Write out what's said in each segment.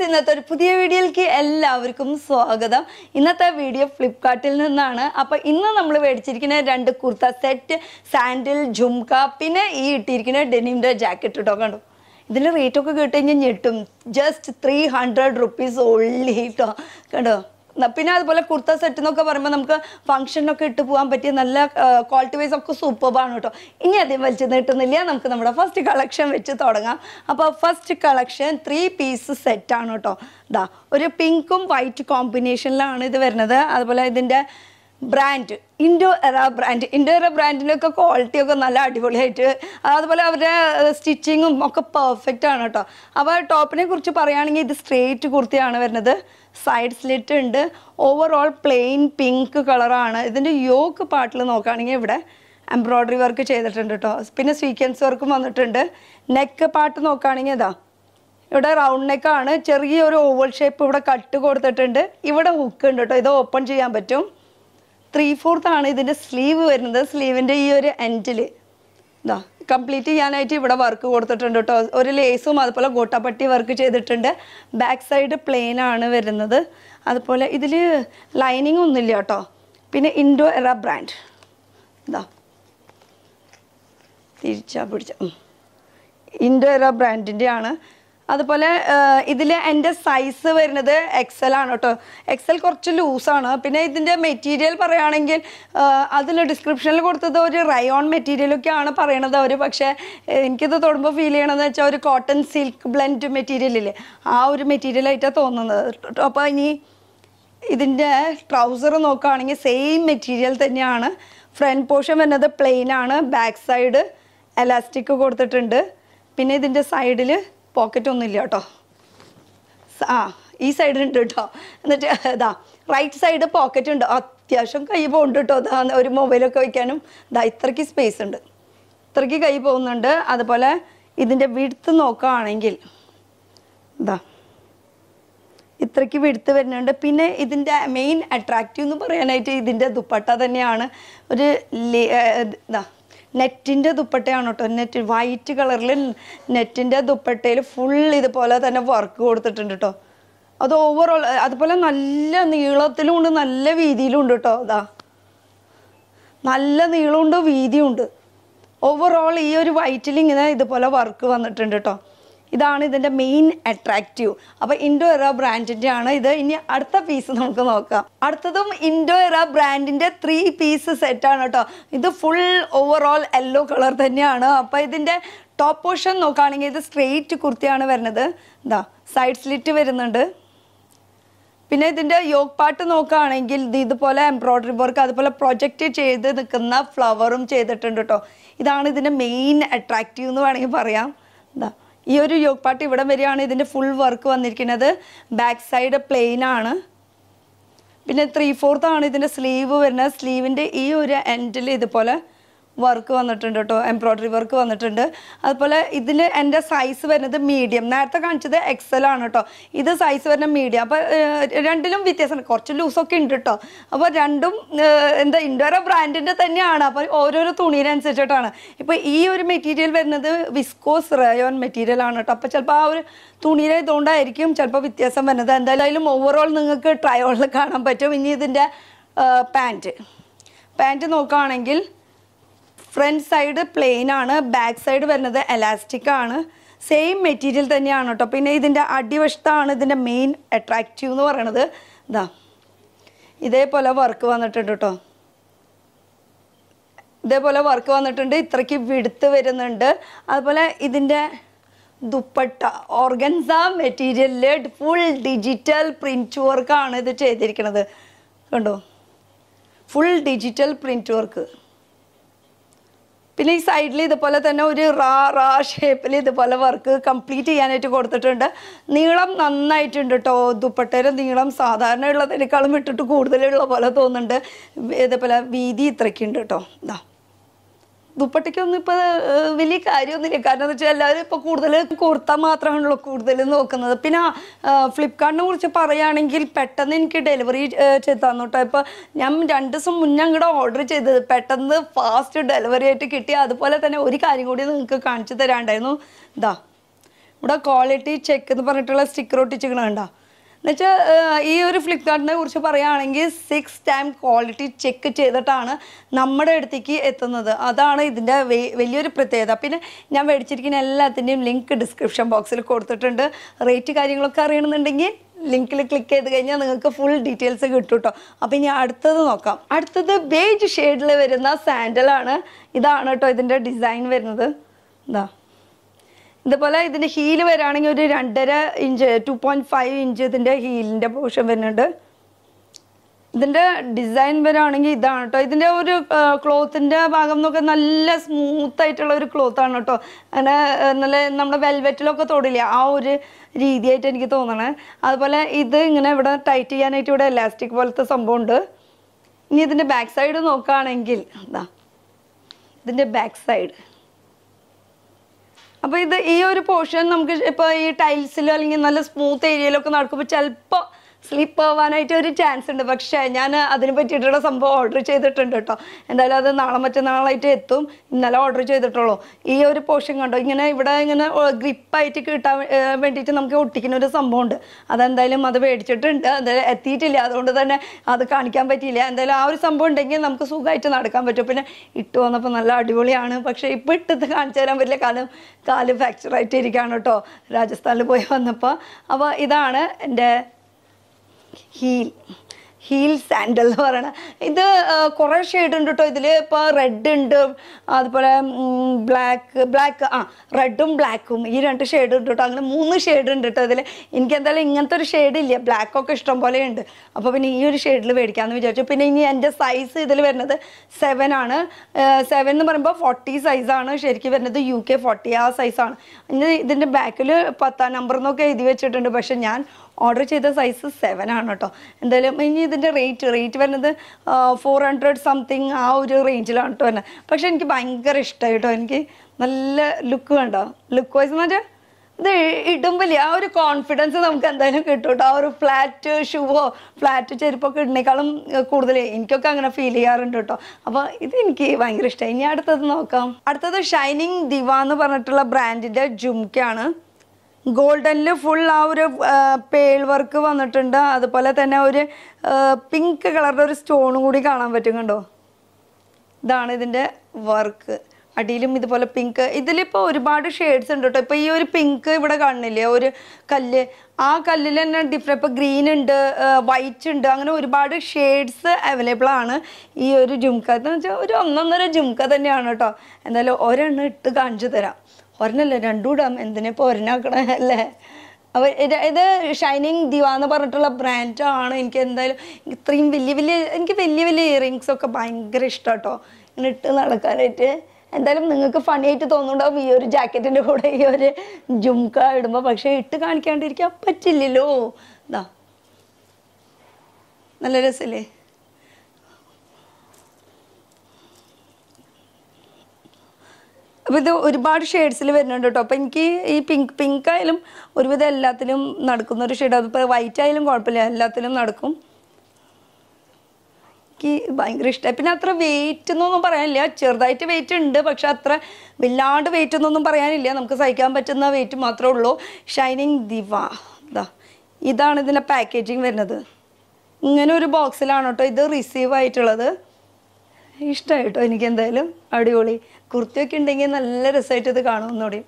ഇന്നത്തെ ഒരു പുതിയ വീഡിയോയിലേക്ക് എല്ലാവർക്കും സ്വാഗതം ഇന്നത്തെ വീഡിയോ ഫ്ലിപ്കാർട്ടിൽ നിന്നാണ് അപ്പോൾ ഇന്ന് നമ്മൾ മേടിച്ചിരിക്കുന്ന രണ്ട് കുർത്ത സെറ്റ് സാൻഡിൽ ജുംക പിന്നെ ഈ ഇട്ടിരിക്കുന്ന ഡെനിമിൻ്റെ ജാക്കറ്റ് കേട്ടോ കണ്ടു ഇതിൻ്റെ റേറ്റ് ഒക്കെ കേട്ട് കഴിഞ്ഞാൽ ഞെട്ടും just three hundred rupees only കേട്ടോ കണ്ടോ ന- പിന്നെ അതുപോലെ കുർത്ത സെറ്റ് എന്നൊക്കെ പറയുമ്പോൾ നമുക്ക് ഫംഗ്ഷനൊക്കെ ഇട്ട് പോകാൻ പറ്റിയ നല്ല ക്വാളിറ്റി വൈസ് ഒക്കെ സൂപ്പർബാണ് കേട്ടോ ഇനി അധികം വലിച്ചു നീട്ടുന്നില്ല നമുക്ക് നമ്മുടെ ഫസ്റ്റ് കളക്ഷൻ വെച്ച് തുടങ്ങാം അപ്പോൾ ഫസ്റ്റ് കളക്ഷൻ ത്രീ പീസ് സെറ്റാണ് കേട്ടോ ഇതാ ഒരു പിങ്കും വൈറ്റ് കോമ്പിനേഷനിലാണ് ഇത് വരുന്നത് അതുപോലെ ഇതിൻ്റെ brand Indo Era brand Indo Era ബ്രാൻഡിൻ്റെ ഒക്കെ ക്വാളിറ്റി ഒക്കെ നല്ല അടിപൊളിയായിട്ട് അതുപോലെ അവരുടെ സ്റ്റിച്ചിങ്ങും ഒക്കെ പെർഫെക്റ്റ് ആണ് കേട്ടോ അപ്പോൾ ടോപ്പിനെ കുറിച്ച് പറയുകയാണെങ്കിൽ ഇത് സ്ട്രേറ്റ് കുർത്തിയാണ് വരുന്നത് സൈഡ് സ്ലിറ്റ് ഉണ്ട് ഓവറോൾ പ്ലെയിൻ പിങ്ക് കളറാണ് ഇതിൻ്റെ യോക്ക് പാർട്ടിൽ നോക്കുകയാണെങ്കിൽ ഇവിടെ എംബ്രോയ്ഡറി വർക്ക് ചെയ്തിട്ടുണ്ട് കേട്ടോ പിന്നെ സ്വീക്വൻസ് വർക്കും വന്നിട്ടുണ്ട് നെക്ക് പാർട്ട് നോക്കുകയാണെങ്കിൽ ഇതാ ഇവിടെ റൗണ്ട് നെക്കാണ് ചെറിയൊരു ഓവൽ ഷേപ്പ് ഇവിടെ കട്ട് കൊടുത്തിട്ടുണ്ട് ഇവിടെ ഹുക്ക് ഉണ്ട് കേട്ടോ ഇത് ഓപ്പൺ ചെയ്യാൻ പറ്റും ത്രീ ഫോർത്ത് ആണ് ഇതിൻ്റെ സ്ലീവ് വരുന്നത് സ്ലീവിൻ്റെ ഈ ഒരു എൻഡിൽ ഇതാ കംപ്ലീറ്റ് ചെയ്യാനായിട്ട് ഇവിടെ വർക്ക് കൊടുത്തിട്ടുണ്ട് കേട്ടോ ഒരു ലേസും അതുപോലെ ഗോട്ടാപ്പട്ടി വർക്ക് ചെയ്തിട്ടുണ്ട് ബാക്ക് സൈഡ് പ്ലെയിൻ ആണ് വരുന്നത് അതുപോലെ ഇതിൽ ലൈനിങ് ഒന്നുമില്ല കേട്ടോ പിന്നെ ഇൻഡോ എറ ബ്രാൻഡ് ഇതാ തിരിച്ചാ പിടിച്ച ഇൻഡോ എറ ബ്രാൻഡിൻ്റെ ആണ് അതുപോലെ ഇതിൽ എൻ്റെ സൈസ് വരുന്നത് എക്സൽ ആണ് കേട്ടോ എക്സൽ കുറച്ച് ലൂസാണ് പിന്നെ ഇതിൻ്റെ മെറ്റീരിയൽ പറയുകയാണെങ്കിൽ അതിൽ ഡിസ്ക്രിപ്ഷനിൽ കൊടുത്തത് ഒരു റയോൺ മെറ്റീരിയലൊക്കെയാണ് പറയണത് അവർ പക്ഷേ ഏഹ്, എനിക്കിത് തൊടുമ്പോൾ ഫീൽ ചെയ്യണമെന്ന് വെച്ചാൽ ഒരു കോട്ടൺ സിൽക്ക് ബ്ലെൻഡ് മെറ്റീരിയൽ ഇല്ലേ ആ ഒരു മെറ്റീരിയലായിട്ടാണ് തോന്നുന്നത് അപ്പോൾ ഇനി ഇതിൻ്റെ ട്രൗസർ നോക്കുകയാണെങ്കിൽ സെയിം മെറ്റീരിയൽ തന്നെയാണ് ഫ്രണ്ട് പോർഷൻ വരുന്നത് പ്ലെയിൻ ആണ് ബാക്ക് സൈഡ് എലാസ്റ്റിക് കൊടുത്തിട്ടുണ്ട് പിന്നെ ഇതിൻ്റെ സൈഡിൽ പോക്കറ്റ് ഒന്നുമില്ല കേട്ടോ സ- ആ ഈ സൈഡിലുണ്ട് കേട്ടോ എന്നിട്ട് ഇതാ റൈറ്റ് സൈഡ് പോക്കറ്റ് ഉണ്ട് അത്യാവശ്യം കൈ പോകുന്നുണ്ട് കേട്ടോ ഇതാ ഒരു മൊബൈലൊക്കെ വയ്ക്കാനും ഇതാ ഇത്രയ്ക്ക് സ്പേസ് ഉണ്ട് ഇത്രയ്ക്ക് കൈ പോകുന്നുണ്ട് അതുപോലെ ഇതിൻ്റെ വിടുത്ത് നോക്കുകയാണെങ്കിൽ ഇതാ ഇത്രയ്ക്ക് വെടുത്ത് വരുന്നുണ്ട് പിന്നെ ഇതിൻ്റെ മെയിൻ അട്രാക്റ്റീവ് എന്ന് പറയാനായിട്ട് ഇതിൻ്റെ ദുപ്പട്ട തന്നെയാണ് ഒരു ലേ- ഏർ ഇതാ നെറ്റിൻ്റെ ദുപ്പട്ടയാണ് കേട്ടോ നെറ്റ് വൈറ്റ് കളറിൽ നെറ്റിൻ്റെ ദുപ്പട്ടയിൽ ഫുൾ ഇതുപോലെ തന്നെ വർക്ക് കൊടുത്തിട്ടുണ്ട് കേട്ടോ അത് ഓവറോൾ അതുപോലെ നല്ല നീളത്തിലും ഉണ്ട് നല്ല വീതിയിലും ഉണ്ട് കേട്ടോ ഇതാ നല്ല നീളമുണ്ട് വീതിയുണ്ട് ഓവറോൾ ഈ ഒരു വൈറ്റിൽ ഇങ്ങനെ ഇതുപോലെ വർക്ക് വന്നിട്ടുണ്ട് കേട്ടോ ഇതാണ് ഇതിൻ്റെ മെയിൻ അട്രാക്റ്റീവ് അപ്പോൾ ഇൻഡോ എറ ബ്രാൻഡിൻ്റെ ആണ് ഇത് ഇനി അടുത്ത പീസ് നമുക്ക് നോക്കാം അടുത്തതും ഇൻഡോ എറ ബ്രാൻഡിൻ്റെ ത്രീ പീസ് സെറ്റാണ് കേട്ടോ ഇത് ഫുൾ ഓവറോൾ യെല്ലോ കളർ തന്നെയാണ് അപ്പോൾ ഇതിൻ്റെ ടോപ്പ് പോർഷൻ നോക്കുകയാണെങ്കിൽ ഇത് സ്ട്രെയിറ്റ് കുർത്തിയാണ് വരുന്നത് ഇതാ സൈഡ് സ്ലിറ്റ് വരുന്നുണ്ട് പിന്നെ ഇതിൻ്റെ യോഗ് പാട്ട് നോക്കുകയാണെങ്കിൽ ഇത് ഇതുപോലെ എംബ്രോയ്ഡറി വർക്ക് അതുപോലെ പ്രൊജക്റ്റ് ചെയ്ത് നിൽക്കുന്ന ഫ്ലവറും ചെയ്തിട്ടുണ്ട് കേട്ടോ ഇതാണ് ഇതിൻ്റെ മെയിൻ അട്രാക്റ്റീവ് എന്ന് വേണമെങ്കിൽ പറയാം എന്താ ഈ ഒരു യോഗ് പാട്ട് ഇവിടെ വരികയാണ് ഇതിൻ്റെ ഫുൾ വർക്ക് വന്നിരിക്കുന്നത് ബാക്ക് സൈഡ് പ്ലെയിൻ ആണ് പിന്നെ ത്രീ ഫോർത്ത് ആണ് ഇതിൻ്റെ സ്ലീവ് വരുന്നത് സ്ലീവിൻ്റെ ഈ ഒരു എൻഡിൽ ഇതുപോലെ വർക്ക് വന്നിട്ടുണ്ട് കേട്ടോ എംബ്രോയ്ഡറി വർക്ക് വന്നിട്ടുണ്ട് അതുപോലെ ഇതിൽ എൻ്റെ സൈസ് വരുന്നത് മീഡിയം നേരത്തെ കാണിച്ചത് എക്സൽ ആണ് കേട്ടോ ഇത് സൈസ് വരുന്നത് മീഡിയം അപ്പോൾ രണ്ടിലും വ്യത്യാസമുണ്ട് കുറച്ച് ലൂസൊക്കെ ഉണ്ട് കേട്ടോ അപ്പോൾ രണ്ടും ഏഹ്, എന്താ ഇൻഡോറ ബ്രാൻഡിൻ്റെ തന്നെയാണ് അപ്പോൾ ഓരോരോ തുണിയിനനുസരിച്ചിട്ടാണ് ഇപ്പോൾ ഈ ഒരു മെറ്റീരിയൽ വരുന്നത് വിസ്കോസ് റയോൺ മെറ്റീരിയൽ ആണ് കേട്ടോ അപ്പോൾ ചിലപ്പോൾ ആ ഒരു തുണിയിലെ ഇതുകൊണ്ടായിരിക്കും ചിലപ്പോൾ വ്യത്യാസം വരുന്നത് എന്തായാലും ഓവറോൾ നിങ്ങൾക്ക് ട്രയോളിൽ കാണാൻ പറ്റും ഇനി ഇതിൻ്റെ പാൻറ്റ് പാൻറ്റ് നോക്കുകയാണെങ്കിൽ ഫ്രണ്ട് സൈഡ് പ്ലെയിൻ ആണ് ബാക്ക് സൈഡ് വരുന്നത് എലാസ്റ്റിക് ആണ് സെയിം മെറ്റീരിയൽ തന്നെയാണ് കേട്ടോ പിന്നെ ഇതിൻ്റെ അടിവശത്താണ് ഇതിൻ്റെ മെയിൻ അട്രാക്റ്റീവ് എന്ന് പറയണത് ഇതാ ഇതേപോലെ വർക്ക് വന്നിട്ടുണ്ട് കേട്ടോ ഇതേപോലെ വർക്ക് വന്നിട്ടുണ്ട് ഇത്രയ്ക്ക് വിടുത്ത് വരുന്നുണ്ട് അതുപോലെ ഇതിൻ്റെ ദുപ്പട്ട ഓർഗൻസ മെറ്റീരിയലിൽ ഫുൾ ഡിജിറ്റൽ പ്രിൻറ്റ് വർക്കാണ് ഇത് ചെയ്തിരിക്കുന്നത് കണ്ടോ ഫുൾ ഡിജിറ്റൽ പ്രിൻറ്റ് വർക്ക് പിന്നെ ഈ സൈഡിൽ ഇതുപോലെ തന്നെ ഒരു റാ റാ ഷേപ്പിൽ ഇതുപോലെ വർക്ക് കംപ്ലീറ്റ് ചെയ്യാനായിട്ട് കൊടുത്തിട്ടുണ്ട് നീളം നന്നായിട്ടുണ്ട് കേട്ടോ ദുപ്പട്ടയുടെ നീളം സാധാരണ ഉള്ളതിനേക്കാളും ഇട്ടിട്ട് കൂടുതലുള്ള പോലെ തോന്നുന്നുണ്ട് ഇതേപോലെ വീതി ഇത്രയ്ക്കുണ്ട് കേട്ടോ ഇതാ ദുപ്പട്ടയ്ക്കൊന്നും ഇപ്പോൾ വലിയ കാര്യമൊന്നുമില്ല കാരണം എന്ന് വെച്ചാൽ എല്ലാവരും ഇപ്പോൾ കൂടുതൽ കുർത്ത മാത്രമാണല്ലോ കൂടുതൽ നോക്കുന്നത് പിന്നെ ഫ്ലിപ്കാർട്ടിനെ കുറിച്ച് പറയുകയാണെങ്കിൽ പെട്ടെന്ന് എനിക്ക് ഡെലിവറി ചെയ്ത് തന്നു കേട്ടോ ഇപ്പോൾ ഞാൻ രണ്ട് ദിവസം മുന്നേ അങ്ങോട്ട് ഓർഡർ ചെയ്തത് പെട്ടെന്ന് ഫാസ്റ്റ് ഡെലിവറി ആയിട്ട് കിട്ടി അതുപോലെ തന്നെ ഒരു കാര്യം കൂടി നിങ്ങൾക്ക് കാണിച്ചു തരാണ്ടായിരുന്നു ഇതാ ഇവിടെ ക്വാളിറ്റി ചെക്ക് എന്ന് പറഞ്ഞിട്ടുള്ള സ്റ്റിക്കർ ഒട്ടിച്ചിരിക്കണ കണ്ടോ എന്നുവെച്ചാൽ ഈ ഒരു ഫ്ലിപ്കാർട്ടിനെ കുറിച്ച് പറയുകയാണെങ്കിൽ സിക്സ് ടൈം ക്വാളിറ്റി ചെക്ക് ചെയ്തിട്ടാണ് നമ്മുടെ അടുത്തേക്ക് എത്തുന്നത് അതാണ് ഇതിൻ്റെ വെ- വലിയൊരു പ്രത്യേകത പിന്നെ ഞാൻ മേടിച്ചിരിക്കുന്ന എല്ലാത്തിൻ്റെയും ലിങ്ക് ഡിസ്ക്രിപ്ഷൻ ബോക്സിൽ കൊടുത്തിട്ടുണ്ട് റേറ്റ് കാര്യങ്ങളൊക്കെ അറിയണമെന്നുണ്ടെങ്കിൽ ലിങ്കിൽ ക്ലിക്ക് ചെയ്ത് കഴിഞ്ഞാൽ നിങ്ങൾക്ക് ഫുൾ ഡീറ്റെയിൽസ് കിട്ടും കേട്ടോ അപ്പം ഇനി അടുത്തത് നോക്കാം അടുത്തത് ബേജ് ഷെയ്ഡിൽ വരുന്ന സാൻഡലാണ് ഇതാണ് കേട്ടോ ഇതിൻ്റെ ഡിസൈൻ വരുന്നത് എന്താ ഇതുപോലെ ഇതിൻ്റെ ഹീല് വരാണെങ്കിൽ ഒരു രണ്ടര inch two point five inch ഇതിൻ്റെ ഹീലിൻ്റെ പോർഷൻ വരുന്നുണ്ട് ഇതിൻ്റെ ഡിസൈൻ വരാണെങ്കിൽ ഇതാണ് കേട്ടോ ഇതിൻ്റെ ഒരു ക്ലോത്തിൻ്റെ ഭാഗം എന്നൊക്കെ നല്ല സ്മൂത്ത് ആയിട്ടുള്ള ഒരു ക്ലോത്ത് ആണ് കേട്ടോ അങ്ങനെ ആ, നല്ല നമ്മുടെ വെൽവെറ്റിലൊക്കെ തൊടില്ല ആ ഒരു രീതിയായിട്ട് എനിക്ക് തോന്നണേ അതുപോലെ ഇത് ഇങ്ങനെ ഇവിടെ ടൈറ്റ് ചെയ്യാനായിട്ട് ഇവിടെ എലാസ്റ്റിക് പോലത്തെ സംഭവം ഉണ്ട് ഇനി ഇതിൻ്റെ ബാക്ക് സൈഡ് നോക്കുകയാണെങ്കിൽ എന്താ ഇതിൻ്റെ ബാക്ക് സൈഡ് അപ്പോൾ ഇത് ഈ ഒരു പോർഷൻ നമുക്ക് ഇപ്പോൾ ഈ ടൈൽസിലോ അല്ലെങ്കിൽ നല്ല സ്മൂത്ത് ഏരിയയിലൊക്കെ നടക്കുമ്പോൾ ചിലപ്പോൾ സ്ലിപ്പ് ആവാനായിട്ട് ഒരു ചാൻസ് ഉണ്ട് പക്ഷേ ഞാൻ അതിന് പറ്റിയിട്ടുള്ള സംഭവം ഓർഡർ ചെയ്തിട്ടുണ്ട് കേട്ടോ എന്തായാലും അത് നാളെ മറ്റന്നാളായിട്ട് എത്തും ഇന്നലെ ഓർഡർ ചെയ്തിട്ടുള്ളൂ ഈ ഒരു പോർഷൻ കണ്ടോ ഇങ്ങനെ ഇവിടെ ഇങ്ങനെ ഗ്രിപ്പായിട്ട് കിട്ടാൻ വേ- ഏർ വേണ്ടിയിട്ട് നമുക്ക് ഒട്ടിക്കുന്ന ഒരു സംഭവം ഉണ്ട് അതെന്തായാലും അത് മേടിച്ചിട്ടുണ്ട് അത് എത്തിയിട്ടില്ല അതുകൊണ്ട് തന്നെ അത് കാണിക്കാൻ പറ്റിയില്ല എന്തായാലും ആ ഒരു സംഭവം ഉണ്ടെങ്കിൽ നമുക്ക് സുഖമായിട്ട് നടക്കാൻ പറ്റും പിന്നെ ഇട്ട് വന്നപ്പോൾ നല്ല അടിപൊളിയാണ് പക്ഷേ ഇപ്പം ഇട്ടത് കാണിച്ചു തരാൻ പറ്റില്ല കാരണം കാല് ഫ്രാക്ചർ ആയിട്ട് ഇരിക്കുകയാണ് കേട്ടോ രാജസ്ഥാനിൽ പോയി വന്നപ്പോൾ അപ്പോൾ ഇതാണ് എൻ്റെ ഹീൽ ഹീൽ സാൻഡൽ എന്ന് പറയണത് ഇത് കുറേ ഷെയ്ഡ് ഉണ്ട് കേട്ടോ ഇതിൽ ഇപ്പോൾ റെഡ് ഉണ്ട് അതുപോലെ ബ്ലാക്ക് ബ്ലാക്ക് ആ റെഡും ബ്ലാക്കും ഈ രണ്ട് ഷെയ്ഡ് ഉണ്ട് കേട്ടോ അങ്ങനെ മൂന്ന് ഷെയ്ഡ് ഉണ്ട് കേട്ടോ ഇതിൽ എനിക്ക് എന്തായാലും ഇങ്ങനത്തെ ഒരു ഷെയ്ഡ് ഇല്ല ബ്ലാക്കൊക്കെ ഇഷ്ടം പോലെ ഉണ്ട് അപ്പോൾ പിന്നെ ഈ ഒരു ഷെയ്ഡിൽ മേടിക്കാമെന്ന് വിചാരിച്ചു പിന്നെ ഇനി എൻ്റെ സൈസ് ഇതിൽ വരുന്നത് സെവൻ ആണ് സെവൻ എന്ന് പറയുമ്പോൾ ഫോർട്ടി സൈസാണ് ശരിക്കും വരുന്നത് യു കെ ഫോർട്ടി ആ സൈസാണ് ഇനി ഇതിൻ്റെ ബാക്കിൽ പത്താം നമ്പർ എന്നൊക്കെ എഴുതി വെച്ചിട്ടുണ്ട് പക്ഷെ ഞാൻ ഓർഡർ ചെയ്ത സൈസ് സെവൻ ആണ് കേട്ടോ എന്തായാലും ഇനി ഇതിൻ്റെ റേറ്റ് റേറ്റ് വരുന്നത് ഫോർ ഹൺഡ്രഡ് സംതിങ് ആ ഒരു റേഞ്ചിലാണ് കേട്ടോ വരുന്നത് പക്ഷെ എനിക്ക് ഭയങ്കര ഇഷ്ടമായി കേട്ടോ എനിക്ക് നല്ല ലുക്ക് കണ്ടോ ലുക്ക് വൈസ് എന്ന് വെച്ചാൽ ഇത് ഇടുമ്പോൾ ആ ഒരു കോൺഫിഡൻസ് നമുക്ക് എന്തായാലും കിട്ടും കേട്ടോ ആ ഒരു ഫ്ലാറ്റ് ഷൂവോ ഫ്ലാറ്റ് ചെരുപ്പൊക്കെ ഇടുന്നേക്കാളും കൂടുതൽ എനിക്കൊക്കെ അങ്ങനെ ഫീൽ ചെയ്യാറുണ്ട് കേട്ടോ അപ്പോൾ ഇത് എനിക്ക് ഭയങ്കര ഇഷ്ടമായി ഇനി അടുത്തത് നോക്കാം അടുത്തത് ഷൈനിങ് ദിവ എന്ന് പറഞ്ഞിട്ടുള്ള ബ്രാൻഡിൻ്റെ ജുംക്കയാണ് ഗോൾഡനിൽ ഫുൾ ആ ഒരു പേൾ വർക്ക് വന്നിട്ടുണ്ട് അതുപോലെ തന്നെ ഒരു പിങ്ക് കളറിൻ്റെ ഒരു സ്റ്റോണും കൂടി കാണാൻ പറ്റും കണ്ടോ ഇതാണ് ഇതിൻ്റെ വർക്ക് അടിയിലും ഇതുപോലെ പിങ്ക് ഇതിലിപ്പോൾ ഒരുപാട് ഷെയ്ഡ്സ് ഉണ്ട് കേട്ടോ ഇപ്പോൾ ഈ ഒരു പിങ്ക് ഇവിടെ കാണുന്നില്ലേ ഒരു കല്ല് ആ കല്ലിൽ തന്നെ ഡിഫറെൻറ്റ് ഇപ്പോൾ ഗ്രീൻ ഉണ്ട് വൈറ്റ് ഉണ്ട് അങ്ങനെ ഒരുപാട് ഷെയ്ഡ്സ് അവൈലബിൾ ആണ് ഈ ഒരു ജുംക്ക എന്ന് വെച്ചാൽ ഒരു ഒന്നൊന്നര ജുംക്ക തന്നെയാണ് കേട്ടോ എന്തായാലും ഒരെണ്ണം ഇട്ട് കാണിച്ചു തരാം ഒരെണ്ണല്ലേ രണ്ടും ഇടാം എന്തിനിപ്പോൾ ഒരെണ്ണാക്കണേ അല്ലേ അപ്പോൾ ഇത് ഇത് ഷൈനിങ് ദിവ എന്ന് പറഞ്ഞിട്ടുള്ള ബ്രാൻഡാണ് എനിക്ക് എന്തായാലും ഇത്രയും വലിയ വലിയ എനിക്ക് വലിയ വലിയ ഇയറിങ്സ് ഒക്കെ ഭയങ്കര ഇഷ്ടം കേട്ടോ ഇങ്ങനെ ഇട്ട് നടക്കാനായിട്ട് എന്തായാലും നിങ്ങൾക്ക് ഫണി ആയിട്ട് തോന്നുന്നുണ്ടാവും ഈ ഒരു ജാക്കറ്റിൻ്റെ കൂടെ ഈ ഒരു ജുംക്ക ഇടുമ്പോൾ പക്ഷേ ഇട്ട് കാണിക്കാണ്ടിരിക്കാൻ പറ്റില്ലല്ലോ ഇതാ നല്ല രസമില്ലേ അപ്പോൾ ഇത് ഒരുപാട് ഷെയ്ഡ്സിൽ വരുന്നുണ്ട് കേട്ടോ അപ്പോൾ എനിക്ക് ഈ പിങ്ക് പിങ്ക് ആയാലും ഒരുവിധം എല്ലാത്തിലും നടക്കുന്ന ഒരു ഷെയ്ഡ് അതിപ്പോൾ വൈറ്റ് ആയാലും കുഴപ്പമില്ല എല്ലാത്തിലും നടക്കും എനിക്ക് ഭയങ്കര ഇഷ്ടമായി പിന്നെ അത്ര വെയിറ്റ് എന്നൊന്നും പറയാനില്ല ചെറുതായിട്ട് വെയിറ്റ് ഉണ്ട് പക്ഷെ അത്ര വല്ലാണ്ട് വെയിറ്റ് എന്നൊന്നും പറയാനില്ല നമുക്ക് സഹിക്കാൻ പറ്റുന്ന വെയിറ്റ് മാത്രമേ ഉള്ളൂ ഷൈനിങ് ദിവ ഇതാ ഇതാണ് ഇതിൻ്റെ പാക്കേജിങ് വരുന്നത് ഇങ്ങനെ ഒരു ബോക്സിലാണ് കേട്ടോ ഇത് റിസീവ് ആയിട്ടുള്ളത് ഇഷ്ടമായി കേട്ടോ എനിക്ക് എന്തായാലും അടിപൊളി കുർത്തിയൊക്കെ ഉണ്ടെങ്കിൽ നല്ല രസമായിട്ട് ഇത് കാണും ഒന്നുകൂടി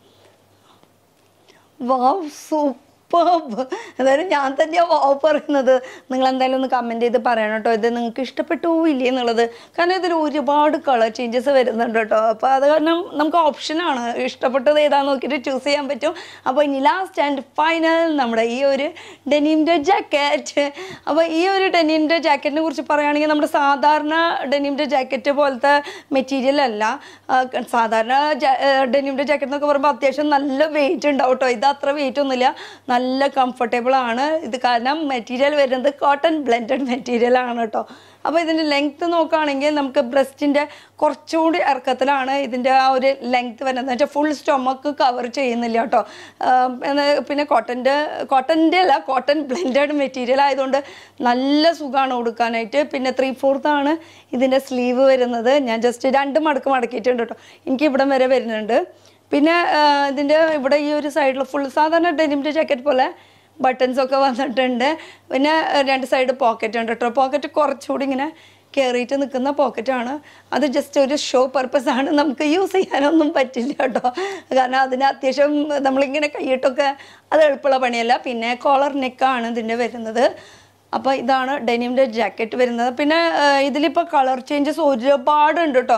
വാവ് സൂപ്പർ എന്തായാലും ഞാൻ തന്നെയാണ് വാവ് പറയുന്നത് നിങ്ങൾ എന്തായാലും ഒന്ന് കമൻറ്റ് ചെയ്ത് പറയണം കേട്ടോ ഇത് നിങ്ങൾക്ക് ഇഷ്ടപ്പെട്ടോ ഇല്ലേ എന്നുള്ളത് കാരണം ഇതിൽ ഒരുപാട് കളർ ചേഞ്ചസ് വരുന്നുണ്ട് കേട്ടോ അപ്പോൾ അത് കാരണം നമുക്ക് ഓപ്ഷനാണ് ഇഷ്ടപ്പെട്ടത് ഏതാണെന്ന് നോക്കിയിട്ട് ചൂസ് ചെയ്യാൻ പറ്റും അപ്പോൾ ഇനി ലാസ്റ്റ് ആൻഡ് ഫൈനൽ നമ്മുടെ ഈ ഒരു ഡെനീമിൻ്റെ ജാക്കറ്റ് അപ്പോൾ ഈ ഒരു ഡെനീമിൻ്റെ ജാക്കറ്റിനെ കുറിച്ച് പറയുകയാണെങ്കിൽ നമ്മുടെ സാധാരണ ഡെനീമിൻ്റെ ജാക്കറ്റ് പോലത്തെ മെറ്റീരിയൽ അല്ല ആ, സാധാരണ ഡെനിമിൻ്റെ ജാക്കറ്റ് എന്നൊക്കെ പറയുമ്പോൾ അത്യാവശ്യം നല്ല വെയിറ്റ് ഉണ്ടാവും കേട്ടോ ഇത് അത്ര വെയിറ്റ് ഒന്നുമില്ല നല്ല കംഫർട്ടബിൾ ആണ് ഇത് കാരണം മെറ്റീരിയൽ വരുന്നത് കോട്ടൺ ബ്ലെൻഡഡ് മെറ്റീരിയൽ ആണ് കേട്ടോ അപ്പോൾ ഇതിൻ്റെ ലെങ്ത്ത് നോക്കുകയാണെങ്കിൽ നമുക്ക് ബ്രസ്റ്റിൻ്റെ കുറച്ചുകൂടി ഇറക്കത്തിലാണ് ഇതിൻ്റെ ആ ഒരു ലെങ്ത്ത് വരുന്നത് എന്ന് വെച്ചാൽ ഫുൾ സ്റ്റൊമക്ക് കവർ ചെയ്യുന്നില്ല കേട്ടോ ആം, എന്ന് പിന്നെ കോട്ടൻ്റെ കോട്ടൻ്റെ അല്ല കോട്ടൺ ബ്ലെൻഡഡ് മെറ്റീരിയൽ ആയതുകൊണ്ട് നല്ല സുഖമാണ് കൊടുക്കാനായിട്ട് പിന്നെ ത്രീ ഫോർത്ത് ആണ് ഇതിൻ്റെ സ്ലീവ് വരുന്നത് ഞാൻ ജസ്റ്റ് രണ്ട് മടക്ക് മടക്കിയിട്ടുണ്ട് കേട്ടോ എനിക്ക് ഇവിടം വരെ വരുന്നുണ്ട് പിന്നെ ആ, ഇതിൻ്റെ ഇവിടെ ഈ ഒരു സൈഡിൽ ഫുൾ സാധാരണ ഡെനിമിൻ്റെ ജാക്കറ്റ് പോലെ ബട്ടൺസ് ഒക്കെ വന്നിട്ടുണ്ട് പിന്നെ ആ, രണ്ട് സൈഡ് പോക്കറ്റ് ഉണ്ട് കേട്ടോ പോക്കറ്റ് കുറച്ചുകൂടി ഇങ്ങനെ കയറിയിട്ട് നിൽക്കുന്ന പോക്കറ്റാണ് അത് ജസ്റ്റ് ഒരു ഷോ പർപ്പസ് ആണ് നമുക്ക് യൂസ് ചെയ്യാനൊന്നും പറ്റില്ല കേട്ടോ കാരണം അതിന് അത്യാവശ്യം നമ്മളിങ്ങനെ കൈയിട്ടൊക്കെ അത് എളുപ്പമുള്ള പണിയല്ല പിന്നെ കോളർ നെക്കാണ് ഇതിൻ്റെ വരുന്നത് അപ്പോൾ ഇതാണ് ഡെനിമിൻ്റെ ജാക്കറ്റ് വരുന്നത് പിന്നെ ഇതിലിപ്പോൾ കളർ ചേഞ്ചസ് ഒരുപാടുണ്ട് കേട്ടോ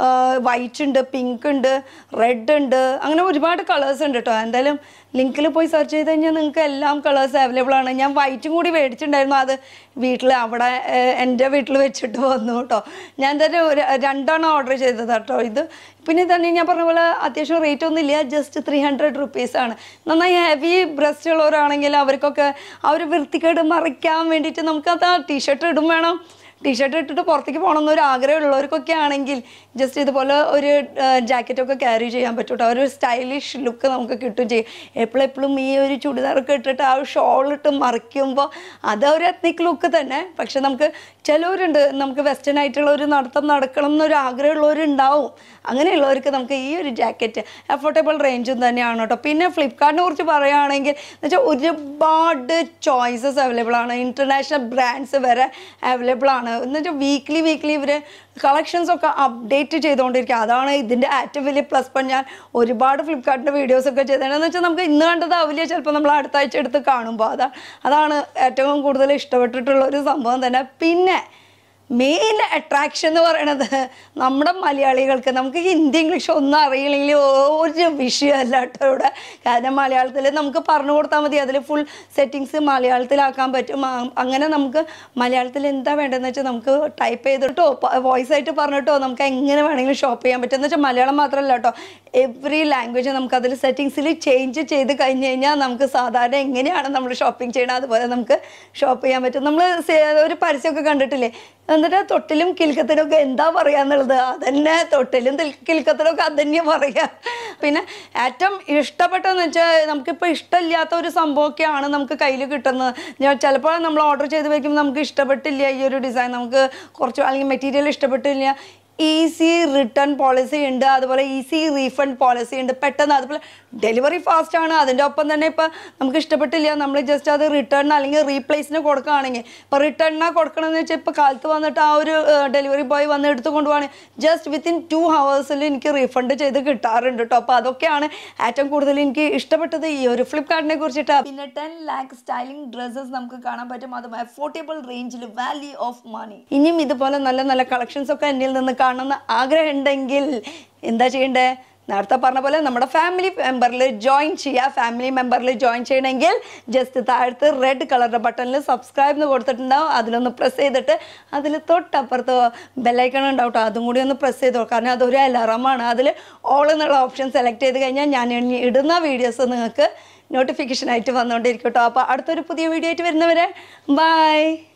വൈറ്റ് ഉണ്ട് പിങ്ക് ഉണ്ട് റെഡ് ഉണ്ട് അങ്ങനെ ഒരുപാട് കളേഴ്സ് ഉണ്ട് കേട്ടോ എന്തായാലും ലിങ്കിൽ പോയി സെർച്ച് ചെയ്ത് കഴിഞ്ഞാൽ നിങ്ങൾക്ക് എല്ലാം കളേഴ്സ് അവൈലബിൾ ആണ് ഞാൻ വൈറ്റും കൂടി മേടിച്ചിട്ടുണ്ടായിരുന്നു അത് വീട്ടിൽ അവിടെ ഏഹ്, എൻ്റെ വീട്ടിൽ വെച്ചിട്ട് വന്നു കേട്ടോ ഞാൻ എന്തായാലും ഒരു രണ്ടെണ്ണം ഓർഡർ ചെയ്തത് കേട്ടോ ഇത് പിന്നെ തന്നെ ഞാൻ പറഞ്ഞ പോലെ അത്യാവശ്യം റേറ്റ് ഒന്നും ഇല്ല ജസ്റ്റ് ത്രീ ഹൺഡ്രഡ് റുപ്പീസാണ് നന്നായി ഹെവി ബ്രസ്റ്റ് ഉള്ളവരാണെങ്കിൽ അവർക്കൊക്കെ ആ ഒരു വൃത്തിക്കേട് മറിക്കാൻ വേണ്ടിയിട്ട് നമുക്ക് അത് ടീഷർട്ട് ഇടും വേണം ടീഷർട്ട് ഇട്ടിട്ട് പുറത്തേക്ക് പോകണം എന്നൊരു ആഗ്രഹമുള്ളവർക്കൊക്കെ ആണെങ്കിൽ ജസ്റ്റ് ഇതുപോലെ ഒരു ജാക്കറ്റൊക്കെ ക്യാരി ചെയ്യാൻ പറ്റും കേട്ടോ ഒരു സ്റ്റൈലിഷ് ലുക്ക് നമുക്ക് കിട്ടും ചെയ്യും എപ്പോഴും എപ്പോഴും ഈ ഒരു ചുടിദാറൊക്കെ ഇട്ടിട്ട് ആ ഷോൾ ഇട്ട് മറിക്കുമ്പോൾ അത് ഒരു എത്നിക് ലുക്ക് തന്നെ പക്ഷെ നമുക്ക് ചിലവരുണ്ട് നമുക്ക് വെസ്റ്റേൺ ആയിട്ടുള്ള ഒരു നടത്തം നടക്കണം എന്നൊരു ആഗ്രഹമുള്ളവരുണ്ടാവും അങ്ങനെയുള്ളവർക്ക് നമുക്ക് ഈ ഒരു ജാക്കറ്റ് അഫോർഡബിൾ റേഞ്ചും തന്നെയാണ് കേട്ടോ പിന്നെ ഫ്ലിപ്കാർട്ടിനെ കുറിച്ച് പറയുകയാണെങ്കിൽ എന്ന് വെച്ചാൽ ഒരുപാട് ചോയ്സസ് അവൈലബിൾ ആണ് ഇൻ്റർനാഷണൽ ബ്രാൻഡ്സ് വരെ അവൈലബിൾ ആണ് എന്ന് വെച്ചാൽ വീക്ക്ലി വീക്ക്ലി ഇവർ കളക്ഷൻസ് ഒക്കെ അപ്ഡേറ്റ് ചെയ്തുകൊണ്ടിരിക്കുക അതാണ് ഇതിൻ്റെ ഏറ്റവും വലിയ പ്ലസ് പോയിന്റ് ഞാൻ ഒരുപാട് ഫ്ലിപ്കാർട്ടിൻ്റെ വീഡിയോസ് ഒക്കെ ചെയ്തതെന്ന് വെച്ചാൽ നമുക്ക് ഇന്ന് കണ്ടതാവില്ല ചിലപ്പോൾ നമ്മൾ അടുത്ത ആഴ്ച എടുത്ത് കാണുമ്പോൾ അതാ അതാണ് ഏറ്റവും കൂടുതൽ ഇഷ്ടപ്പെട്ടിട്ടുള്ള ഒരു സംഭവം തന്നെ പിന്നെ മെയിൻ അട്രാക്ഷൻ എന്ന് പറയണത് നമ്മുടെ മലയാളികൾക്ക് നമുക്ക് ഹിന്ദി ഇംഗ്ലീഷ് ഒന്നും അറിയില്ലെങ്കിൽ ഒരു വിഷയമല്ല കേട്ടോ ഇവിടെ കാരണം മലയാളത്തിൽ നമുക്ക് പറഞ്ഞു കൊടുത്താൽ മതി അതിൽ ഫുൾ സെറ്റിങ്സ് മലയാളത്തിലാക്കാൻ പറ്റും ആ, അങ്ങനെ നമുക്ക് മലയാളത്തിൽ എന്താ വേണ്ടതെന്ന് വെച്ചാൽ നമുക്ക് ടൈപ്പ് ചെയ്തിട്ടോ വോയിസ് ആയിട്ട് പറഞ്ഞിട്ടോ നമുക്ക് എങ്ങനെ വേണമെങ്കിലും ഷോപ്പ് ചെയ്യാൻ പറ്റും എന്ന് വെച്ചാൽ മലയാളം മാത്രമല്ല കേട്ടോ എവറി ലാംഗ്വേജ് നമുക്ക് അതിൽ സെറ്റിങ്സിൽ ചേഞ്ച് ചെയ്ത് കഴിഞ്ഞ് കഴിഞ്ഞാൽ നമുക്ക് സാധാരണ എങ്ങനെയാണ് നമ്മൾ ഷോപ്പിംഗ് ചെയ്യണം അതുപോലെ നമുക്ക് ഷോപ്പ് ചെയ്യാൻ പറ്റും നമ്മൾ ഒരു പരസ്യമൊക്കെ കണ്ടിട്ടില്ലേ എന്നിട്ട് തൊട്ടിലും കിൽക്കത്തിലും ഒക്കെ എന്താ പറയാന്നുള്ളത് അതന്നെ തൊട്ടിലും തിൽ- കിൽക്കത്തിലും ഒക്കെ അതന്നെ പറയാ പിന്നെ ഏറ്റവും ഇഷ്ടപ്പെട്ടതെന്ന് വെച്ചാൽ നമുക്കിപ്പോൾ ഇഷ്ടമില്ലാത്ത ഒരു സംഭവമൊക്കെയാണ് നമുക്ക് കയ്യിൽ കിട്ടുന്നത് ഞാൻ ചിലപ്പോൾ നമ്മൾ ഓർഡർ ചെയ്ത് വയ്ക്കുമ്പോൾ നമുക്ക് ഇഷ്ടപ്പെട്ടില്ല ഈ ഒരു ഡിസൈൻ നമുക്ക് കുറച്ച് അല്ലെങ്കിൽ മെറ്റീരിയൽ ഇഷ്ടപ്പെട്ടില്ല ഈസി റിട്ടേൺ പോളിസി ഉണ്ട് അതുപോലെ ഈസി റീഫണ്ട് പോളിസി ഉണ്ട് പെട്ടെന്ന് അതുപോലെ ഡെലിവറി ഫാസ്റ്റ് ആണ് അതിൻ്റെ ഒപ്പം തന്നെ ഇപ്പം നമുക്ക് ഇഷ്ടപ്പെട്ടില്ല നമ്മൾ ജസ്റ്റ് അത് റിട്ടേൺ അല്ലെങ്കിൽ റീപ്ലേസിന് കൊടുക്കുകയാണെങ്കിൽ ഇപ്പോൾ റിട്ടേണിനാ കൊടുക്കണമെന്ന് വെച്ചാൽ ഇപ്പോൾ കാലത്ത് വന്നിട്ട് ആ ഒരു ഡെലിവറി ബോയ് വന്ന് എടുത്ത് കൊണ്ടുപോവാണ് ജസ്റ്റ് വിത്തിൻ ടു ഹവേഴ്സിൽ എനിക്ക് റീഫണ്ട് ചെയ്ത് കിട്ടാറുണ്ട് കേട്ടോ അപ്പോൾ അതൊക്കെയാണ് ഏറ്റവും കൂടുതൽ എനിക്ക് ഇഷ്ടപ്പെട്ടത് ഈ ഒരു ഫ്ലിപ്കാർട്ടിനെ കുറിച്ചിട്ട് പിന്നെ ടെൻ ലാക്ക് സ്റ്റൈലിംഗ് ഡ്രസ്സസ് നമുക്ക് കാണാൻ പറ്റും അതും അഫോർഡബിൾ റേഞ്ചിൽ വാല്യൂ ഓഫ് മണി ഇനിയും ഇതുപോലെ നല്ല നല്ല കളക്ഷൻസ് ഒക്കെ എന്നിൽ നിന്ന് കാണുന്ന ആഗ്രഹം ഉണ്ടെങ്കിൽ എന്താ ചെയ്യണ്ടേ നേരത്തെ പറഞ്ഞ പോലെ നമ്മുടെ ഫാമിലി മെമ്പറിൽ ജോയിൻ ചെയ്യുക ഫാമിലി മെമ്പറിൽ ജോയിൻ ചെയ്യണമെങ്കിൽ ജസ്റ്റ് താഴത്ത് റെഡ് കളറിൻ്റെ ബട്ടണിൽ സബ്സ്ക്രൈബ് എന്ന് കൊടുത്തിട്ടുണ്ടാവും അതിലൊന്ന് പ്രസ് ചെയ്തിട്ട് അതിൽ തൊട്ടപ്പുറത്ത് ബെല്ലൈക്കൺ ഉണ്ടാവും ട്ടോ. അതും കൂടി ഒന്ന് പ്രസ് ചെയ്തോ കാരണം അതൊരു അലാറമാണ് അതിൽ ഓൾ എന്നുള്ള ഓപ്ഷൻ സെലക്ട് ചെയ്ത് കഴിഞ്ഞാൽ ഞാൻ ഇനി ഇടുന്ന വീഡിയോസ് നിങ്ങൾക്ക് നോട്ടിഫിക്കേഷൻ ആയിട്ട് വന്നുകൊണ്ടിരിക്കും കേട്ടോ അപ്പോൾ അടുത്തൊരു പുതിയ വീഡിയോ ആയിട്ട് വരുന്നവരെ ബൈ